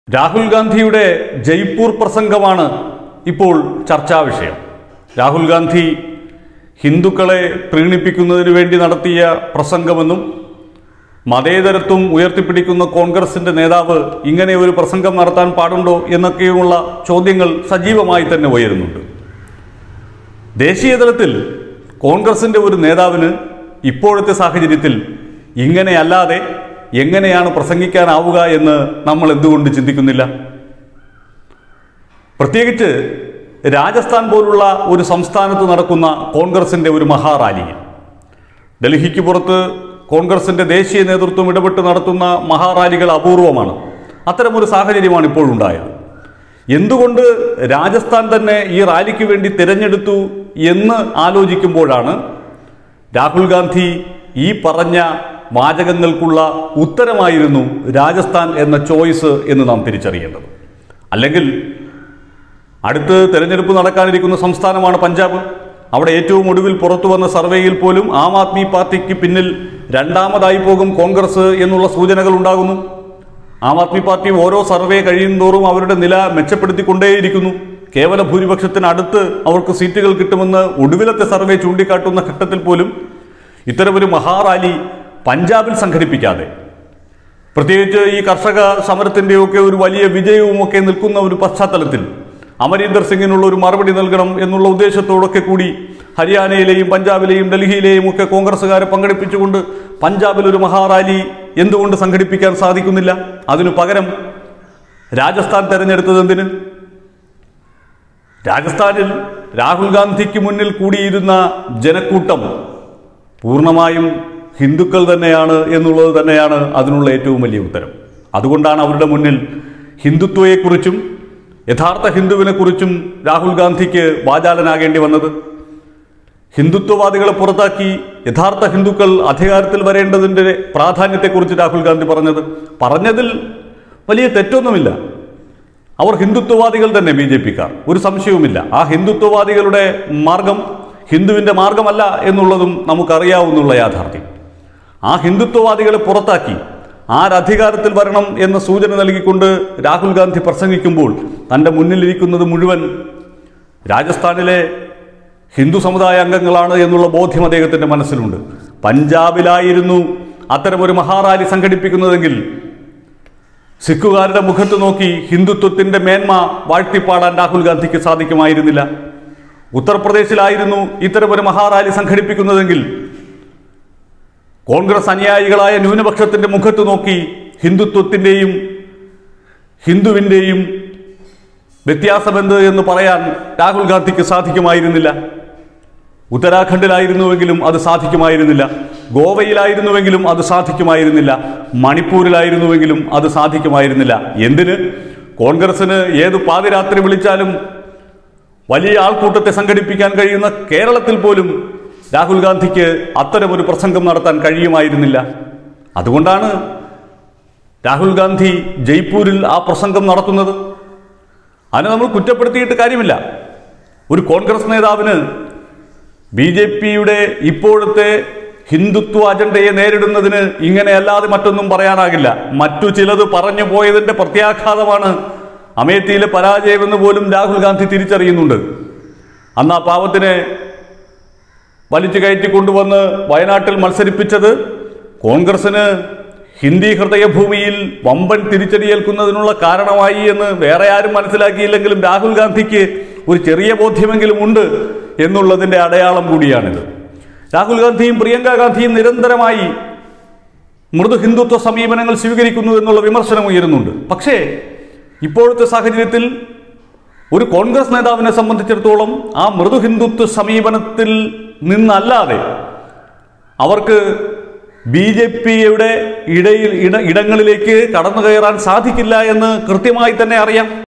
രാഹുൽ ഗാന്ധിയുടെ ജയ്പൂർ പ്രസംഗമാണ് ഇപ്പോൾ ചർച്ചാ വിഷയം രാഹുൽ ഗാന്ധി ഹിന്ദുക്കളെ പ്രീണിപ്പിക്കുന്നതിന് വേണ്ടി നടത്തിയ പ്രസംഗമെന്നും മതേതരത്വം ഉയർത്തിപ്പിടിക്കുന്ന കോൺഗ്രസിന്റെ നേതാവ് ഇങ്ങനെ ഒരു പ്രസംഗം നടത്താൻ പാടുണ്ടോ എന്നൊക്കെയുമുള്ള ചോദ്യങ്ങൾ സജീവമായി തന്നെ ഉയരുന്നുണ്ട് ദേശീയ തലത്തിൽ കോൺഗ്രസിന്റെ ഒരു നേതാവിന് ഇപ്പോഴത്തെ സാഹചര്യത്തിൽ ഇങ്ങനെയല്ലാതെ എങ്ങനെയാണ് പ്രസംഗിക്കാനാവുക എന്ന് നമ്മൾ എന്തുകൊണ്ട് ചിന്തിക്കുന്നില്ല പ്രത്യേകിച്ച് രാജസ്ഥാൻ പോലുള്ള ഒരു സംസ്ഥാനത്ത് നടക്കുന്ന കോൺഗ്രസിന്റെ ഒരു മഹാറാലി ഡൽഹിക്ക് പുറത്ത് കോൺഗ്രസിന്റെ ദേശീയ നേതൃത്വം ഇടപെട്ട് നടത്തുന്ന മഹാറാലികൾ അപൂർവമാണ് അത്തരമൊരു സാഹചര്യമാണ് ഇപ്പോഴുണ്ടായത് എന്തുകൊണ്ട് രാജസ്ഥാൻ തന്നെ ഈ റാലിക്ക് വേണ്ടി തിരഞ്ഞെടുത്തു എന്ന് ആലോചിക്കുമ്പോഴാണ് രാഹുൽ ഗാന്ധി ഈ പറഞ്ഞ വാചകങ്ങൾക്കുള്ള ഉത്തരമായിരുന്നു രാജസ്ഥാൻ എന്ന ചോയ്സ് എന്ന് നാം തിരിച്ചറിയേണ്ടത് അല്ലെങ്കിൽ അടുത്ത് തെരഞ്ഞെടുപ്പ് നടക്കാനിരിക്കുന്ന സംസ്ഥാനമാണ് പഞ്ചാബ് അവിടെ ഏറ്റവും ഒടുവിൽ പുറത്തു വന്ന സർവേയിൽ പോലും ആം ആദ്മി പാർട്ടിക്ക് പിന്നിൽ രണ്ടാമതായി പോകും കോൺഗ്രസ് എന്നുള്ള സൂചനകൾ ഉണ്ടാകുന്നു ആം ആദ്മി പാർട്ടി ഓരോ സർവേ കഴിയുന്തോറും അവരുടെ നില മെച്ചപ്പെടുത്തിക്കൊണ്ടേയിരിക്കുന്നു കേവല ഭൂരിപക്ഷത്തിന് അടുത്ത് അവർക്ക് സീറ്റുകൾ കിട്ടുമെന്ന് ഒടുവിലത്തെ സർവേ ചൂണ്ടിക്കാട്ടുന്ന ഘട്ടത്തിൽ പോലും ഇത്തരമൊരു മഹാറാലി പഞ്ചാബിൽ സംഘടിപ്പിക്കാതെ പ്രത്യേകിച്ച് ഈ കർഷക സമരത്തിൻ്റെയൊക്കെ ഒരു വലിയ വിജയവുമൊക്കെ നിൽക്കുന്ന ഒരു പശ്ചാത്തലത്തിൽ അമരീന്ദർ സിംഗിനുള്ള ഒരു മറുപടി നൽകണം എന്നുള്ള ഉദ്ദേശത്തോടൊക്കെ കൂടി ഹരിയാനയിലെയും പഞ്ചാബിലെയും ഡൽഹിയിലെയും ഒക്കെ കോൺഗ്രസ്സുകാരെ പങ്കെടുപ്പിച്ചുകൊണ്ട് പഞ്ചാബിൽ ഒരു മഹാറാലി എന്തുകൊണ്ട് സംഘടിപ്പിക്കാൻ സാധിക്കുന്നില്ല അതിനു പകരം രാജസ്ഥാൻ തെരഞ്ഞെടുത്തത് എന്തിന് രാജസ്ഥാനിൽ രാഹുൽ ഗാന്ധിക്ക് മുന്നിൽ കൂടിയിരുന്ന ജനക്കൂട്ടം പൂർണ്ണമായും ഹിന്ദുക്കൾ തന്നെയാണ് എന്നുള്ളത് തന്നെയാണ് അതിനുള്ള ഏറ്റവും വലിയ ഉത്തരം അതുകൊണ്ടാണ് അവരുടെ മുന്നിൽ ഹിന്ദുത്വയെക്കുറിച്ചും യഥാർത്ഥ ഹിന്ദുവിനെക്കുറിച്ചും രാഹുൽ ഗാന്ധിക്ക് വാചാലനാകേണ്ടി വന്നത് ഹിന്ദുത്വവാദികളെ പുറത്താക്കി യഥാർത്ഥ ഹിന്ദുക്കൾ അധികാരത്തിൽ വരേണ്ടതിൻ്റെ പ്രാധാന്യത്തെക്കുറിച്ച് രാഹുൽ ഗാന്ധി പറഞ്ഞത് പറഞ്ഞതിൽ വലിയ തെറ്റൊന്നുമില്ല അവർ ഹിന്ദുത്വവാദികൾ തന്നെ ബി ജെ പിക്കാർ ഒരു സംശയവുമില്ല ആ ഹിന്ദുത്വവാദികളുടെ മാർഗം ഹിന്ദുവിൻ്റെ മാർഗമല്ല എന്നുള്ളതും നമുക്കറിയാവുന്നുള്ള യാഥാർത്ഥ്യം ആ ഹിന്ദുത്വവാദികളെ പുറത്താക്കി ആരധികാരത്തിൽ വരണം എന്ന സൂചന നൽകിക്കൊണ്ട് രാഹുൽ ഗാന്ധി പ്രസംഗിക്കുമ്പോൾ തൻ്റെ മുന്നിലിരിക്കുന്നത് മുഴുവൻ രാജസ്ഥാനിലെ ഹിന്ദു സമുദായ അംഗങ്ങളാണ് എന്നുള്ള ബോധ്യം അദ്ദേഹത്തിൻ്റെ മനസ്സിലുണ്ട് പഞ്ചാബിലായിരുന്നു അത്തരമൊരു മഹാറാലി സംഘടിപ്പിക്കുന്നതെങ്കിൽ സിഖുകാരുടെ മുഖത്ത് നോക്കി ഹിന്ദുത്വത്തിന്റെ മേന്മ വാഴ്ത്തിപ്പാടാൻ രാഹുൽ ഗാന്ധിക്ക് സാധിക്കുമായിരുന്നില്ല ഉത്തർപ്രദേശിലായിരുന്നു ഇത്തരമൊരു മഹാറാലി സംഘടിപ്പിക്കുന്നതെങ്കിൽ കോൺഗ്രസ് അനുയായികളായ ന്യൂനപക്ഷത്തിന്റെ മുഖത്ത് നോക്കി ഹിന്ദുത്വത്തിന്റെയും ഹിന്ദുവിന്റെയും വ്യത്യാസമെന്ത് എന്ന് പറയാൻ രാഹുൽ ഗാന്ധിക്ക് സാധിക്കുമായിരുന്നില്ല ഉത്തരാഖണ്ഡിലായിരുന്നുവെങ്കിലും അത് സാധിക്കുമായിരുന്നില്ല ഗോവയിലായിരുന്നുവെങ്കിലും അത് സാധിക്കുമായിരുന്നില്ല മണിപ്പൂരിലായിരുന്നുവെങ്കിലും അത് സാധിക്കുമായിരുന്നില്ല എന്തിന് കോൺഗ്രസിന് ഏത് പാതിരാത്രി വിളിച്ചാലും വലിയ ആൾക്കൂട്ടത്തെ സംഘടിപ്പിക്കാൻ കഴിയുന്ന കേരളത്തിൽ പോലും രാഹുൽ ഗാന്ധിക്ക് അത്തരമൊരു പ്രസംഗം നടത്താൻ കഴിയുമായിരുന്നില്ല അതുകൊണ്ടാണ് രാഹുൽ ഗാന്ധി ജയ്പൂരിൽ ആ പ്രസംഗം നടത്തുന്നത് അതിനെ നമ്മൾ കുറ്റപ്പെടുത്തിയിട്ട് കാര്യമില്ല ഒരു കോൺഗ്രസ് നേതാവിന് ബി ജെ പിയുടെ ഇപ്പോഴത്തെ ഹിന്ദുത്വ അജണ്ടയെ നേരിടുന്നതിന് ഇങ്ങനെയല്ലാതെ മറ്റൊന്നും പറയാനാകില്ല മറ്റു ചിലത് പറഞ്ഞു പോയതിന്റെ പ്രത്യാഘാതമാണ് അമേത്തിയിലെ പരാജയമെന്ന് പോലും രാഹുൽ ഗാന്ധി തിരിച്ചറിയുന്നുണ്ട് അന്ന് ആ പാവത്തിനെ വലിച്ചു കയറ്റി കൊണ്ടുവന്ന് വയനാട്ടിൽ മത്സരിപ്പിച്ചത് കോൺഗ്രസിന് ഹിന്ദി ഹൃദയഭൂമിയിൽ വമ്പൻ തിരിച്ചടിയേൽക്കുന്നതിനുള്ള കാരണമായി എന്ന് വേറെ ആരും മനസ്സിലാക്കിയില്ലെങ്കിലും രാഹുൽ ഗാന്ധിക്ക് ഒരു ചെറിയ ബോധ്യമെങ്കിലും ഉണ്ട് എന്നുള്ളതിൻ്റെ അടയാളം കൂടിയാണിത് രാഹുൽ ഗാന്ധിയും പ്രിയങ്ക ഗാന്ധിയും നിരന്തരമായി മൃദു ഹിന്ദുത്വ സമീപനങ്ങൾ സ്വീകരിക്കുന്നു എന്നുള്ള വിമർശനം ഉയരുന്നുണ്ട് പക്ഷേ ഇപ്പോഴത്തെ സാഹചര്യത്തിൽ ഒരു കോൺഗ്രസ് നേതാവിനെ സംബന്ധിച്ചിടത്തോളം ആ മൃദു ഹിന്ദുത്വ സമീപനത്തിൽ നിന്നല്ലാതെ അവർക്ക് ബി ജെ പിയുടെ ഇടയിൽ ഇട ഇടങ്ങളിലേക്ക് കടന്നു കയറാൻ സാധിക്കില്ല എന്ന് കൃത്യമായി തന്നെ അറിയാം